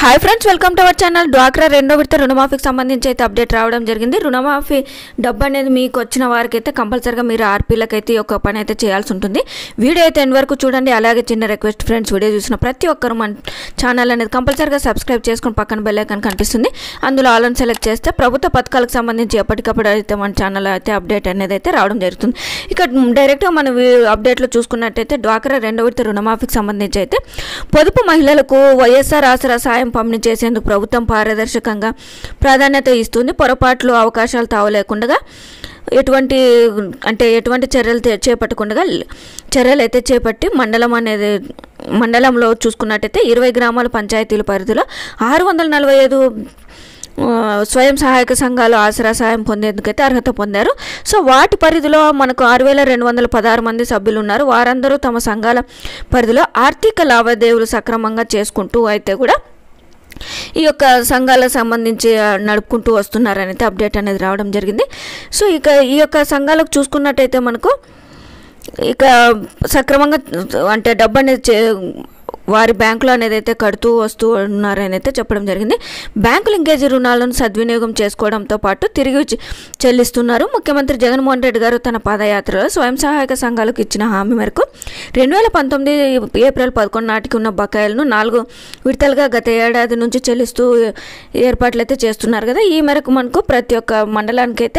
hi friends welcome to our channel డ్వాక్రా రెండో విడత రుణమాఫీకి సంబంధించి అయితే అప్డేట్ రావడం జరిగింది రుణమాఫీ డబ్బు అనేది మీకు వచ్చిన వారికి అయితే కంపల్సరిగా మీరు ఆర్పీలకు అయితే ఈ యొక్క పని అయితే చేయాల్సి ఉంటుంది వీడియో అయితే ఎండ్ వరకు చూడండి అలాగే చిన్న రిక్వెస్ట్ ఫ్రెండ్స్ వీడియో చూసిన ప్రతి ఒక్కరు మన ఛానల్ అనేది కంపల్సరిగా సబ్స్క్రైబ్ చేసుకుని పక్కన బెల్ ఐకాన్ కనిపిస్తుంది అందులో ఆల్ అని సెలెక్ట్ చేస్తే ప్రభుత్వ పథకాలకు సంబంధించి ఎప్పటికప్పుడు అయితే మన ఛానల్ అయితే అప్డేట్ అనేది అయితే రావడం జరుగుతుంది ఇక డైరెక్ట్గా మన అప్డేట్లో చూసుకున్నట్టయితే డ్వాక్రా రెండో విడత రుణమాఫీకి సంబంధించి అయితే పొదుపు మహిళలకు వైఎస్ఆర్ ఆసరా సాయం పంపిణీ చేసేందుకు ప్రభుత్వం పారదర్శకంగా ప్రాధాన్యత ఇస్తుంది పొరపాట్లు అవకాశాలు తావలేకుండా ఎటువంటి అంటే ఎటువంటి చర్యలు తే- చేపట్టకుండా చర్యలు అయితే చేపట్టి మండలం అనేది మండలంలో చూసుకున్నట్టయితే ఇరవై గ్రామాల పంచాయతీల పరిధిలో ఆరు వందల నలభై ఐదు ఆ, స్వయం సహాయక సంఘాలు ఆసరా సాయం పొందేందుకైతే అర్హత పొందారు సో వాటి పరిధిలో మనకు ఆరు వేల రెండు వందల పదహారు మంది సభ్యులు ఉన్నారు వారందరూ తమ సంఘాల పరిధిలో ఆర్థిక లావాదేవీలు సక్రమంగా చేసుకుంటూ అయితే కూడా ఈ యొక్క సంఘాలకు సంబంధించి ఆ, నడుపుకుంటూ వస్తున్నారని అయితే అప్డేట్ అనేది రావడం జరిగింది సో ఇక ఈ యొక్క సంఘాలకు చూసుకున్నట్టయితే మనకు ఇక సక్రమంగా అంటే డబ్బు అనేది చే వారి బ్యాంకులో అనేది అయితే కడుతూ వస్తూ ఉన్నారని అయితే చెప్పడం జరిగింది బ్యాంకు లింకేజ్ రుణాలను సద్వినియోగం చేసుకోవడంతో పాటు తిరిగి చె- చెల్లిస్తున్నారు ముఖ్యమంత్రి జగన్మోహన్ రెడ్డి గారు తన పాదయాత్రలో స్వయం సహాయక సంఘాలకు ఇచ్చిన హామీ మేరకు రెండు వేల పంతొమ్మిది ఏప్రిల్ పదకొండు నాటికి ఉన్న బకాయిలను నాలుగు విడతలుగా గత ఏడాది నుంచి చెల్లిస్తూ ఏర్పాట్లు అయితే చేస్తున్నారు కదా ఈ మేరకు మనకు ప్రతి ఒక్క మండలానికి అయితే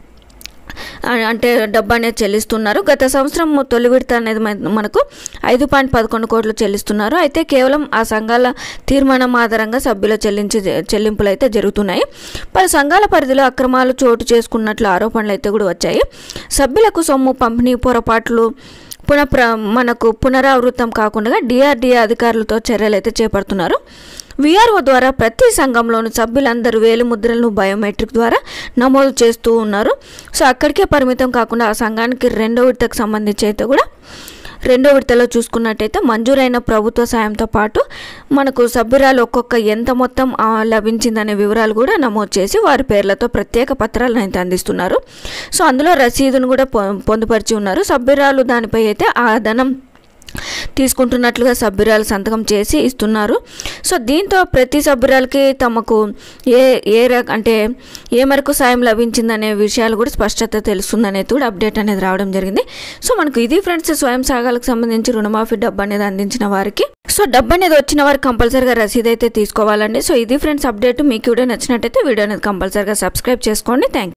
ఆ- అంటే డబ్బు అనేది చెల్లిస్తున్నారు గత సంవత్సరం తొలి విడత అనేది మన- మనకు ఐదు పాయింట్ పదకొండు కోట్లు చెల్లిస్తున్నారు అయితే కేవలం ఆ సంఘాల తీర్మానం ఆధారంగా సభ్యుల చెల్లించే చెల్లింపులు అయితే జరుగుతున్నాయి పలు సంఘాల పరిధిలో అక్రమాలు చోటు చేసుకున్నట్లు ఆరోపణలు అయితే కూడా వచ్చాయి సభ్యులకు సొమ్ము పంపిణీ పొరపాట్లు పునఃప్ర మనకు పునరావృతం కాకుండా డిఆర్డీఏ అధికారులతో చర్యలు అయితే చేపడుతున్నారు విఆర్ఓ ద్వారా ప్రతి సంఘంలోని సభ్యులందరూ వేలి ముద్రలను బయోమెట్రిక్ ద్వారా నమోదు చేస్తూ ఉన్నారు సో అక్కడికే పరిమితం కాకుండా ఆ సంఘానికి రెండో విడతకు సంబంధించి అయితే కూడా రెండో విడతలో చూసుకున్నట్టయితే మంజూరైన ప్రభుత్వ సాయంతో పాటు మనకు సభ్యురాలు ఒక్కొక్క ఎంత మొత్తం ఆ, లభించిందనే వివరాలు కూడా నమోదు చేసి వారి పేర్లతో ప్రత్యేక పత్రాలను అయితే అందిస్తున్నారు సో అందులో రసీదును కూడా పొ- పొందుపరిచి ఉన్నారు సభ్యురాలు దానిపై అయితే ఆ ధనం తీసుకుంటున్నట్లుగా సభ్యురాలు సంతకం చేసి ఇస్తున్నారు సో దీంతో ప్రతి సభ్యురాలకి తమకు ఏ ఏ రక అంటే ఏ మేరకు సాయం లభించిందనే విషయాలు కూడా స్పష్టత తెలుస్తుందనేది కూడా అప్డేట్ అనేది రావడం జరిగింది సో మనకు ఇది ఫ్రెండ్స్ స్వయం సాగాలకు సంబంధించి రుణమాఫీ డబ్బు అనేది అందించిన వారికి సో డబ్బు అనేది వచ్చిన వారికి కంపల్సరీగా రసీదు అయితే తీసుకోవాలండి సో ఇది ఫ్రెండ్స్ అప్డేట్ మీకు వీడియో నచ్చినట్టయితే వీడియో అనేది కంపల్సరీగా సబ్స్క్రైబ్ చేసుకోండి థ్యాంక్